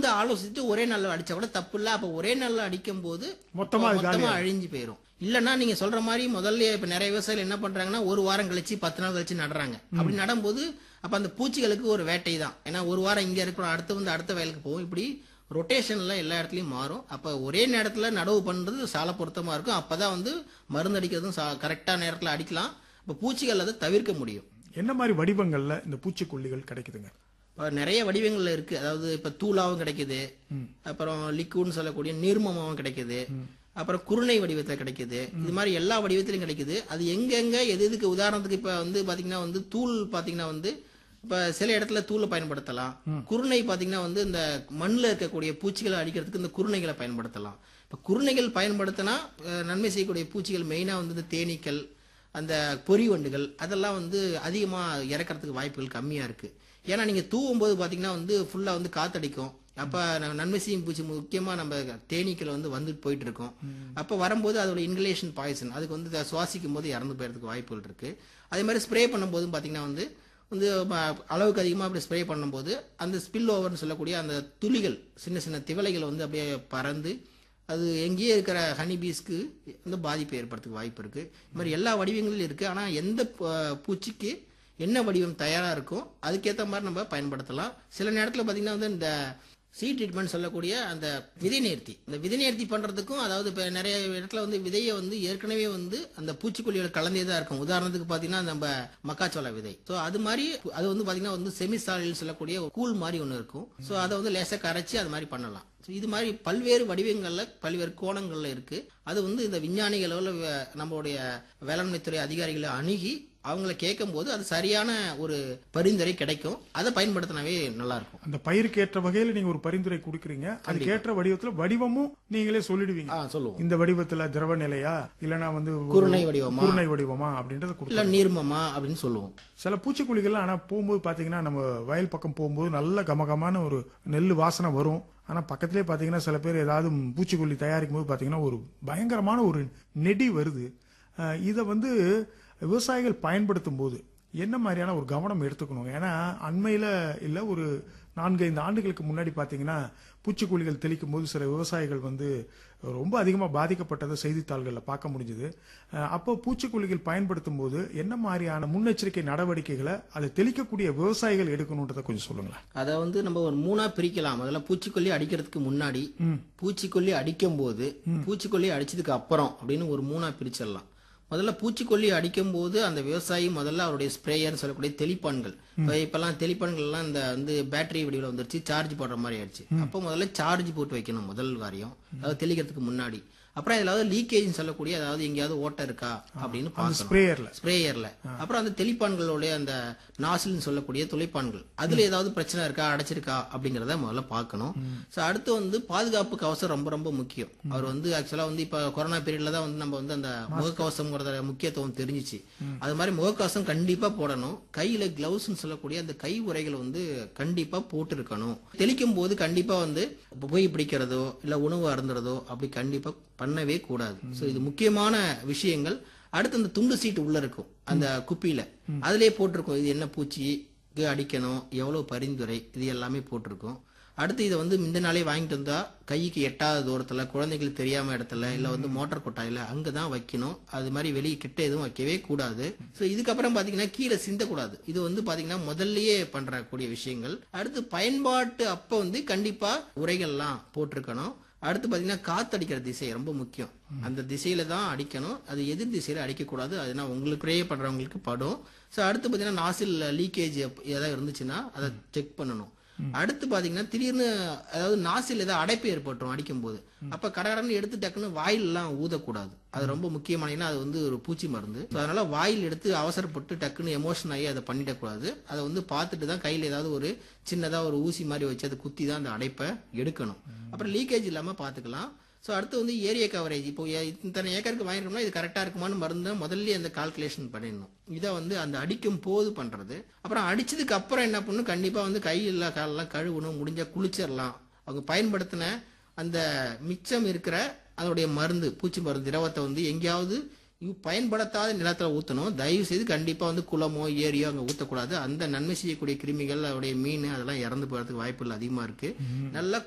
ஆலோசிச்சுட்டு ஒரே நாள்ல அடிச்சா கூட தப்பு இல்ல அப்ப ஒரே நாள்ல அடிக்கும் போது மொத்தமா அது மொத்தமா அழிஞ்சு போயிரும் இல்லன்னா நீங்க சொல்ற மாதிரி முதல்ல இப்ப நிறைய விவசாயிகள் என்ன பண்றாங்கன்னா ஒரு வாரம் கழிச்சு பத்து நாள் கழிச்சு நடுறாங்க அப்படி நடும்போது அப்ப அந்த பூச்சிகளுக்கு ஒரு வேட்டை தான் ஏன்னா ஒரு வாரம் இங்க இருக்கிறோம் அடுத்து வந்து அடுத்த வயலுக்கு போகும் இப்படி ரொட்டேஷன்ல எல்லா இடத்துலயும் மாறும் அப்ப ஒரே நேரத்துல நடவு பண்றது சால பொருத்தமா இருக்கும் அப்பதான் வந்து மருந்து அடிக்கிறதும் கரெக்டா நேரத்துல அடிக்கலாம் இப்ப பூச்சிகள் அதை தவிர்க்க முடியும் என்ன மாதிரி வடிவங்கள்ல இந்த பூச்சிக்கொல்லிகள் கிடைக்குதுங்க இப்ப நிறைய வடிவங்கள்ல இருக்கு அதாவது இப்ப தூளாவும் கிடைக்குது அப்புறம் லிக்விட்னு சொல்லக்கூடிய நீர்மமாவும் கிடைக்குது அப்புறம் குருணை வடிவத்துல கிடைக்குது இது மாதிரி எல்லா வடிவத்திலும் கிடைக்குது அது எங்கெங்க எது எதுக்கு உதாரணத்துக்கு இப்ப வந்து பாத்தீங்கன்னா வந்து தூள் பாத்தீங்கன்னா வந்து இப்ப சில இடத்துல தூளை பயன்படுத்தலாம் குருணை பாத்தீங்கன்னா வந்து இந்த மண்ணுல இருக்கக்கூடிய பூச்சிகளை அழிக்கிறதுக்கு இந்த குருணைகளை பயன்படுத்தலாம் இப்ப குருணைகள் பயன்படுத்தினா அஹ், நன்மை செய்யக்கூடிய பூச்சிகள் மெயினா வந்து இந்த தேனீக்கள் அந்த பொறி வண்டுகள் அதெல்லாம் வந்து அதிகமா இறக்கறதுக்கு வாய்ப்புகள் கம்மியா இருக்கு ஏன்னா நீங்க தூவும் போது பாத்தீங்கன்னா வந்து ஃபுல்லா வந்து காத்தடிக்கும் அப்ப நம்ம நன்மை செய்யும் பூச்சி முக்கியமா நம்ம தேனீக்கள் வந்து வந்துட்டு போயிட்டு இருக்கோம் அப்ப வரும்போது அதோட இன்ஹலேஷன் பாய்சன் அதுக்கு வந்து அதை சுவாசிக்கும் போது இறந்து போயிறதுக்கு வாய்ப்புகள் இருக்கு அதே மாதிரி ஸ்ப்ரே பண்ணும்போதும் பாத்தீங்கன்னா வந்து வந்து ம- அளவுக்கு அதிகமாக அப்படி ஸ்ப்ரே பண்ணும்போது அந்த ஸ்பில் ஓவர்னு சொல்லக்கூடிய அந்த துளிகள் சின்ன சின்ன திவலைகள் வந்து அப்படியே பறந்து அது எங்கேயே இருக்கிற ஹனி பீஸ்க்கு வந்து பாதிப்பு ஏற்படுறதுக்கு வாய்ப்பு இருக்கு இது மாதிரி எல்லா வடிவங்களும் இருக்கு ஆனா எந்த பூ- பூச்சிக்கு என்ன வடிவம் தயாரா இருக்கோ அதுக்கேற்ற மாதிரி நம்ம பயன்படுத்தலாம் சில நேரத்தில் பார்த்தீங்கன்னா வந்து இந்த சீ ட்ரீட்மெண்ட் சொல்லக்கூடிய அந்த விதை நேர்த்தி இந்த விதை நேர்த்தி பண்றதுக்கும் அதாவது இப்போ நிறைய இடத்துல வந்து விதையை வந்து ஏற்கனவே வந்து அந்த பூச்சிக்கொல்லியோட கலந்தே தான் இருக்கும் உதாரணத்துக்கு பார்த்தீங்கன்னா நம்ம மக்காச்சோள விதை ஸோ அது மாதிரி அது வந்து பார்த்தீங்கன்னா வந்து செமிசாலில் சொல்லக்கூடிய கூழ் மாதிரி ஒன்று இருக்கும் ஸோ அதை வந்து லேசாக கரைச்சி அது மாதிரி பண்ணலாம் So இது மாதிரி பல்வேறு வடிவங்கள்ல பல்வேறு கோணங்கள்ல இருக்கு அது வந்து இந்த விஞ்ஞானிகளோட வ- நம்மளுடைய வேளாண்மை துறை அதிகாரிகளை அணுகி அவங்கள கேட்கும் போது அது சரியான ஒரு பரிந்துரை கிடைக்கும் அதை பயன்படுத்தினாவே நல்லா இருக்கும் அந்த பயிருக்கு ஏற்ற வகையில நீங்க ஒரு பரிந்துரை கொடுக்குறீங்க அதுக்கு ஏற்ற வடிவத்துல வடிவமும் நீங்களே சொல்லிடுவீங்க ஆ சொல்லுவோம் இந்த வடிவத்துல திரவ நிலையா இல்லனா வந்து ஒரு குருணை வடிவமா குருணை வடிவமா அப்படின்றத கொடுத்து இல்ல நீர்மமா அப்படின்னு சொல்லுவோம் சில பூச்சிக்கொல்லிகள் ஆனா போகும்போது பாத்தீங்கன்னா நம்ம வயல் பக்கம் போகும்போது நல்ல கமகமான ஒரு நெல் வாசனை வரும் ஆனா பக்கத்திலே பாத்தீங்கன்னா சில பேர் ஏதாவது பூச்சிக்கொல்லி தயாரிக்கும் போது பாத்தீங்கன்னா ஒரு பயங்கரமான ஒரு நெடி வருது அஹ் இதை வந்து விவசாயிகள் பயன்படுத்தும் போது என்ன மாதிரியான ஒரு கவனம் எடுத்துக்கணும் ஏன்னா அண்மையில இல்ல ஒரு நான்கு ஐந்து ஆண்டுகளுக்கு முன்னாடி பாத்தீங்கன்னா பூச்சிக்கொல்லிகள் தெளிக்கும் போது சில விவசாயிகள் வந்து ரொம்ப அதிகமாக பாதிக்கப்பட்டதை செய்தித்தாள்களில் பார்க்க முடிஞ்சுது அஹ் அப்போ பூச்சிக்கொல்லிகள் பயன்படுத்தும் போது என்ன மாதிரியான முன்னெச்சரிக்கை நடவடிக்கைகளை அதை தெளிக்கக்கூடிய விவசாயிகள் எடுக்கணுன்றதை கொஞ்சம் சொல்லுங்களேன் அதை வந்து நம்ம ஒரு மூணா பிரிக்கலாம் முதல்ல பூச்சிக்கொல்லி அடிக்கிறதுக்கு முன்னாடி பூச்சிக்கொல்லி அடிக்கும் போது பூச்சிக்கொல்லி அடிச்சதுக்கு அப்புறம் அப்படின்னு ஒரு மூணா பிரிச்சிடலாம் முதல்ல பூச்சிக்கொல்லி அடிக்கும் போது அந்த விவசாயி முதல்ல அவருடைய ஸ்ப்ரேயர் சொல்லக்கூடிய தெளிப்பான்கள் இப்ப இப்பெல்லாம் தெளிப்பான்கள் எல்லாம் இந்த வந்து பேட்டரி வடிவில் வந்துருச்சு சார்ஜ் போடுற மாதிரி ஆயிடுச்சு அப்போ முதல்ல சார்ஜ் போட்டு வைக்கணும் முதல் காரியம் அதாவது தெளிக்கிறதுக்கு முன்னாடி அப்புறம் ஏதாவது லீக்கேஜ் சொல்லக்கூடிய அதாவது எங்கேயாவது ஓட்டை இருக்கா அப்படின்னு பார்க்கணும் ஸ்ப்ரேயர்ல ஸ்ப்ரேயர்ல அப்புறம் அந்த தெளிப்பான்களுடைய அந்த நாசில்னு சொல்லக்கூடிய துளைப்பான்கள் அதுல ஏதாவது பிரச்சனை இருக்கா அடைச்சிருக்கா அப்படிங்கறத முதல்ல பார்க்கணும் சோ அடுத்து வந்து பாதுகாப்பு கவசம் ரொம்ப ரொம்ப முக்கியம் அவர் வந்து ஆக்சுவலா வந்து இப்ப கொரோனா பீரியட்ல தான் வந்து நம்ம வந்து அந்த முகக்கவசம்ங்கிறத முக்கியத்துவம் தெரிஞ்சிச்சு அது மாதிரி முகக்கவசம் கண்டிப்பா போடணும் கையில கிளவுஸ்னு சொல்லக்கூடிய அந்த கை உரைகள் வந்து கண்டிப்பா போட்டு இருக்கணும் தெளிக்கும் போது கண்டிப்பா வந்து புகை பிடிக்கிறதோ இல்ல உணவு அருந்துறதோ அப்படி கண்டிப்பா பண்ணவே கூடாது சோ இது முக்கியமான விஷயங்கள் அடுத்து அந்த துண்டு சீட்டு உள்ள இருக்கும் அந்த குப்பியில அதுலயே போட்டிருக்கும் இது என்ன பூச்சிக்கு அடிக்கணும் எவ்வளவு பரிந்துரை இது எல்லாமே போட்டிருக்கும் அடுத்து இதை வந்து இந்த நாளே வாங்கிட்டு வந்தா கைக்கு எட்டாத தூரத்துல குழந்தைகளுக்கு தெரியாம இடத்துல இல்ல வந்து மோட்டார் கொட்டாயில அங்கதான் வைக்கணும் அது மாதிரி வெளியே கிட்ட எதுவும் வைக்கவே கூடாது சோ இதுக்கப்புறம் பாத்தீங்கன்னா கீழே சிந்தக்கூடாது இது வந்து பாத்தீங்கன்னா முதல்லயே பண்றக்கூடிய விஷயங்கள் அடுத்து பயன்பாட்டு அப்ப வந்து கண்டிப்பா உரைகள்லாம் போட்டிருக்கணும் அடுத்து பாத்தீங்கன்னா காத்தடிக்கிற திசை ரொம்ப முக்கியம் அந்த திசையில தான் அடிக்கணும் அது எதிர் திசையில அடிக்கக்கூடாது அதுனா உங்களுக்குள்ளேயே படுறவங்களுக்கு படும் ஸோ அடுத்து பாத்தீங்கன்னா நாசில் லீக்கேஜ் ஏதாவது இருந்துச்சுன்னா அதை செக் பண்ணணும் அடுத்து பாத்தீங்கன்னா திடீர்னு அதாவது நாசில் ஏதாவது அடைப்பு ஏற்பட்டுரும் அடிக்கும் போது அப்ப கடகடன்னு எடுத்து டக்குன்னு வாயில் எல்லாம் ஊதக்கூடாது அது ரொம்ப முக்கியமான ஏன்னா அது வந்து ஒரு பூச்சி மருந்து So, அதனால வாயில் எடுத்து அவசரப்பட்டு டக்குன்னு எமோஷன் ஆகி அதை பண்ணிடக்கூடாது அதை வந்து பார்த்துட்டு தான் கையில் ஏதாவது ஒரு சின்னதா ஒரு ஊசி மாதிரி வச்சு அதை குத்தி தான் அந்த அடைப்பை எடுக்கணும் அப்புறம் லீக்கேஜ் இல்லாம பாத்துக்கலாம் ஸோ அடுத்து வந்து ஏரியா கவரேஜ் இப்போ ஏ- இத்தனை ஏக்கருக்கு வாங்கிட்டோம்னா இது கரெக்டாக இருக்குமான்னு மருந்து முதல்ல அந்த கால்குலேஷன் பண்ணிடணும் இதை வந்து அந்த அடிக்கும் போது பண்றது அப்புறம் அடிச்சதுக்கு அப்புறம் என்ன பண்ணணும் கண்டிப்பா வந்து கை இல்ல காலெல்லாம் கழுவணும் முடிஞ்சா குளிச்சிடலாம் அவங்க பயன்படுத்தின அந்த மிச்சம் இருக்கிற அதோடைய மருந்து பூச்சி மருந்து திரவத்தை வந்து எங்கேயாவது இவ் பயன்படுத்தாத நிலத்துல ஊத்தணும் தயவு செய்து கண்டிப்பா வந்து குளமோ ஏரியோ அங்க ஊத்தக்கூடாது அந்த நன்மை செய்யக்கூடிய கிருமிகள் அதோடைய மீன் அதெல்லாம் இறந்து போறதுக்கு வாய்ப்புகள் அதிகமா இருக்கு நல்லா